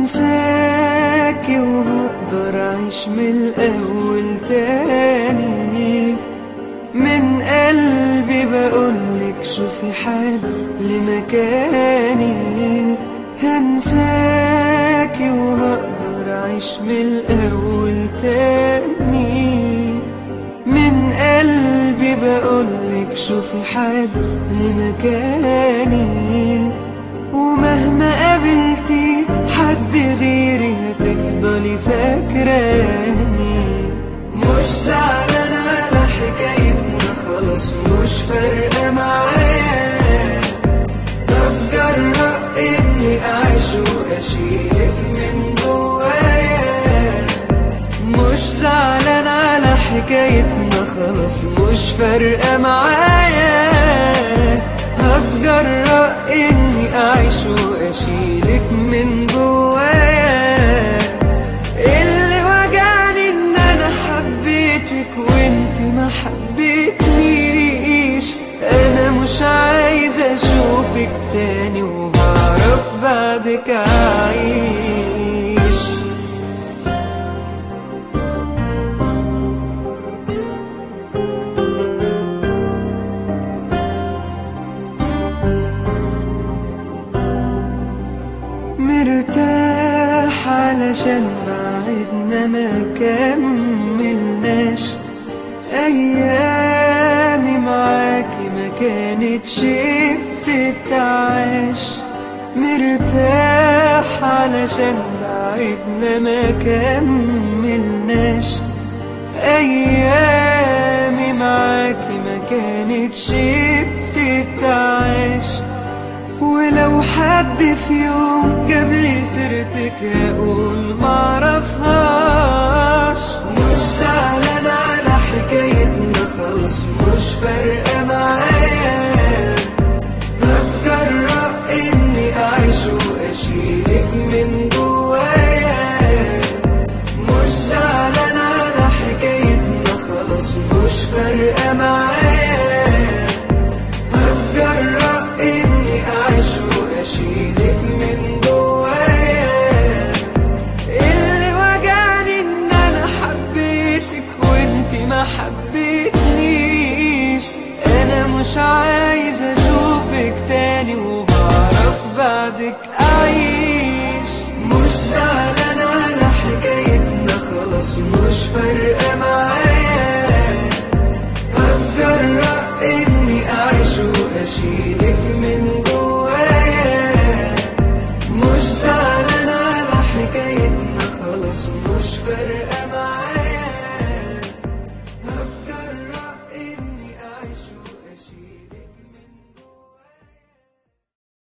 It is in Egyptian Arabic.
هنساكي وهقدر أعيش من الأول تاني من قلبي بقولك شوفي حد لمكاني هنساكي وهقدر أعيش من الأول تاني من قلبي بقولك شوفي حد لمكاني ومهما قابلتي حد غيري هتفضلي فاكراني مش زعلان على حكايتنا خلاص مش فارقة معايا طب جرأ اني اعيش واشيلك من جوايا مش زعلان على حكايتنا خلاص مش فارقة معايا هتجرأ اني اعيش واشيلك من جوايا اللي وجعني ان انا حبيتك وانت ما حبيتنيش انا مش عايز اشوفك تاني وهعرف بعدك اعيش مرتاح علشان بعدنا ما كملناش ايامي معاكي ما كانتش بتتعاش مرتاح علشان بعدنا ما كملناش ايامي معاكي ما كانتش بتتعاش ولو حد في يوم جاب لي سيرتك هقول معرفهاش مش زعلان على حكايتنا خلاص مش فارقة معايا هتجرأ اني اعيش واشيلك من جوايا مش زعلان على حكايتنا خلاص مش فارقة معايا هتجرأ اني اعيش واشيلك من جوايا اللي وجعني ان انا حبيتك وانت ما حبيتنيش انا مش عايز اشوفك تاني وهعرف بعدك اعيش مش زعلان على حكايتنا خلاص مش فارقة معايا هتجرأ اني اعيش واشيلك